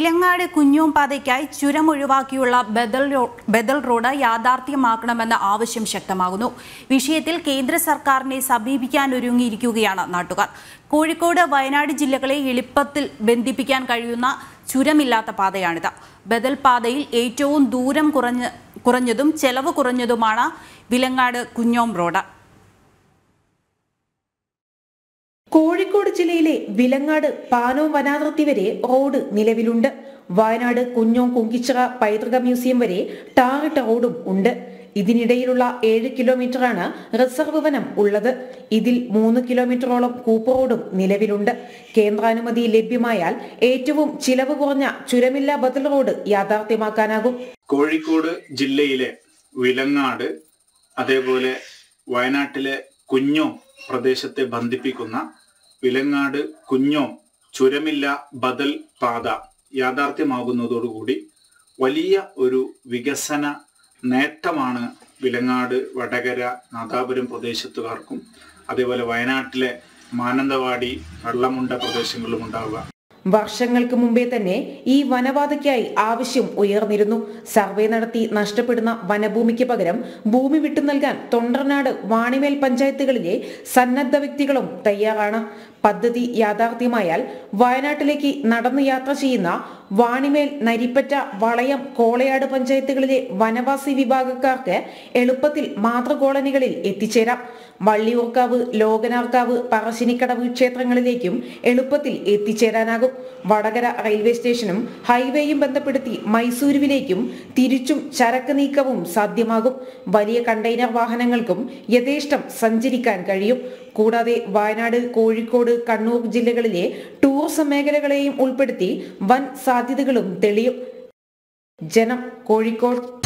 വിലങ്ങാട് കുഞ്ഞോം പാതയ്ക്കായി ചുരം ഒഴിവാക്കിയുള്ള ബദൽ റോ- ബദൽ റോഡ് യാഥാർത്ഥ്യമാക്കണമെന്ന ആവശ്യം ശക്തമാകുന്നു വിഷയത്തിൽ കേന്ദ്ര സർക്കാരിനെ സമീപിക്കാനൊരുങ്ങിയിരിക്കുകയാണ് നാട്ടുകാർ കോഴിക്കോട് വയനാട് ജില്ലകളെ എളുപ്പത്തിൽ ബന്ധിപ്പിക്കാൻ കഴിയുന്ന ചുരമില്ലാത്ത പാതയാണിത് ബദൽ പാതയിൽ ഏറ്റവും ദൂരം കുറഞ്ഞ കുറഞ്ഞതും ചെലവ് കുറഞ്ഞതുമാണ് വിലങ്ങാട് കുഞ്ഞോം റോഡ് കോഴിക്കോട് ജില്ലയിലെ വിലങ്ങാട് പാനോം വനാതിർത്തി വരെ റോഡ് നിലവിലുണ്ട് വയനാട് കുഞ്ഞോം കുങ്കിച്ചിറ പൈതൃക മ്യൂസിയം വരെ ടാറിട്ട റോഡും ഉണ്ട് ഇതിനിടയിലുള്ള ഏഴ് കിലോമീറ്ററാണ് റിസർവ് വനം ഉള്ളത് ഇതിൽ മൂന്ന് കിലോമീറ്ററോളം കൂപ്പ് റോഡും നിലവിലുണ്ട് കേന്ദ്രാനുമതി ലഭ്യമായാൽ ഏറ്റവും ചിലവ് കുറഞ്ഞ ചുരമില്ല ബദൽ റോഡ് യാഥാർത്ഥ്യമാക്കാനാകും കോഴിക്കോട് ജില്ലയിലെ വിലങ്ങാട് അതേപോലെ വയനാട്ടിലെ കുഞ്ഞോം പ്രദേശത്തെ ബന്ധിപ്പിക്കുന്ന വിലങ്ങാട് കുഞ്ഞോം ചുരമില്ല ബദൽ പാത യാഥാർത്ഥ്യമാകുന്നതോടുകൂടി വലിയ ഒരു വികസന നേട്ടമാണ് വിലങ്ങാട് വടകര നാദാപുരം പ്രദേശത്തുകാർക്കും അതേപോലെ വയനാട്ടിലെ മാനന്തവാടി വെള്ളമുണ്ട പ്രദേശങ്ങളിലും ഉണ്ടാവുക വർഷങ്ങൾക്ക് മുമ്പേ തന്നെ ഈ വനപാതയ്ക്കായി ആവശ്യം ഉയർന്നിരുന്നു സർവേ നടത്തി നഷ്ടപ്പെടുന്ന വനഭൂമിക്ക് പകരം ഭൂമി വിട്ടു നൽകാൻ തൊണ്ടർനാട് വാണിമേൽ പഞ്ചായത്തുകളിലെ സന്നദ്ധ വ്യക്തികളും തയ്യാറാണ് പദ്ധതി യാഥാർത്ഥ്യമായാൽ വയനാട്ടിലേക്ക് നടന്നു യാത്ര ചെയ്യുന്ന വാണിമേൽ നരിപ്പറ്റ വളയം കോളയാട് പഞ്ചായത്തുകളിലെ വനവാസി വിഭാഗക്കാർക്ക് എളുപ്പത്തിൽ മാതൃകോളനികളിൽ എത്തിച്ചേരാം വള്ളിയൂർക്കാവ് ലോകനാർക്കാവ് പറശ്ശിനിക്കടവ് ക്ഷേത്രങ്ങളിലേക്കും എളുപ്പത്തിൽ എത്തിച്ചേരാനാകും വടകര റെയിൽവേ സ്റ്റേഷനും ഹൈവേയും ബന്ധപ്പെടുത്തി മൈസൂരുവിലേക്കും തിരിച്ചും ചരക്ക് നീക്കവും സാധ്യമാകും വലിയ കണ്ടെയ്നർ വാഹനങ്ങൾക്കും യഥേഷ്ടം സഞ്ചരിക്കാൻ കഴിയും കൂടാതെ വയനാട് കോഴിക്കോട് കണ്ണൂർ ജില്ലകളിലെ ടൂറിസം മേഖലകളെയും ഉൾപ്പെടുത്തി വൻ സാധ്യതകളും തെളിയും ജനം കോഴിക്കോട്